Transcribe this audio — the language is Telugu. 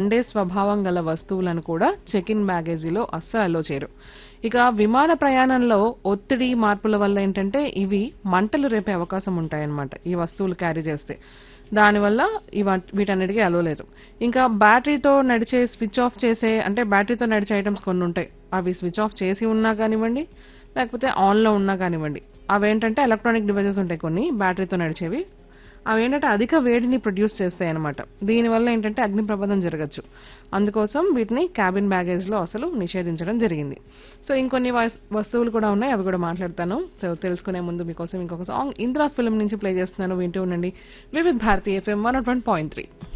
మండే స్వభావం గల వస్తువులను కూడా చెక్ ఇన్ బ్యాగేజీలో అస్సలు అలో చేయరు ఇక విమాన ప్రయాణంలో ఒత్తిడి మార్పుల వల్ల ఏంటంటే ఇవి మంటలు రేపే అవకాశం ఉంటాయన్నమాట ఈ వస్తువులు క్యారీ చేస్తే దానివల్ల ఇవ వీటన్నిటికీ అలో లేదు ఇంకా బ్యాటరీతో నడిచే స్విచ్ ఆఫ్ చేసే అంటే బ్యాటరీతో నడిచే ఐటమ్స్ కొన్ని ఉంటాయి అవి స్విచ్ ఆఫ్ చేసి ఉన్నా కానివ్వండి లేకపోతే ఆన్లో ఉన్నా కానివ్వండి అవేంటంటే ఎలక్ట్రానిక్ డివైజెస్ ఉంటాయి కొన్ని బ్యాటరీతో నడిచేవి అవి ఏంటంటే అధిక వేడిని ప్రొడ్యూస్ చేస్తాయి అనమాట దీనివల్ల ఏంటంటే అగ్ని ప్రమాదం జరగచ్చు అందుకోసం వీటిని క్యాబిన్ బ్యాగేజ్ లో అసలు నిషేధించడం జరిగింది సో ఇంకొన్ని వస్- వస్తువులు కూడా ఉన్నాయి అవి కూడా మాట్లాడతాను సో తెలుసుకునే ముందు మీకోసం ఇంకొక సాంగ్ ఇంద్రా ఫిల్మ్ నుంచి ప్లే చేస్తున్నాను వింటూ ఉండండి Vividh Bharati FM one point three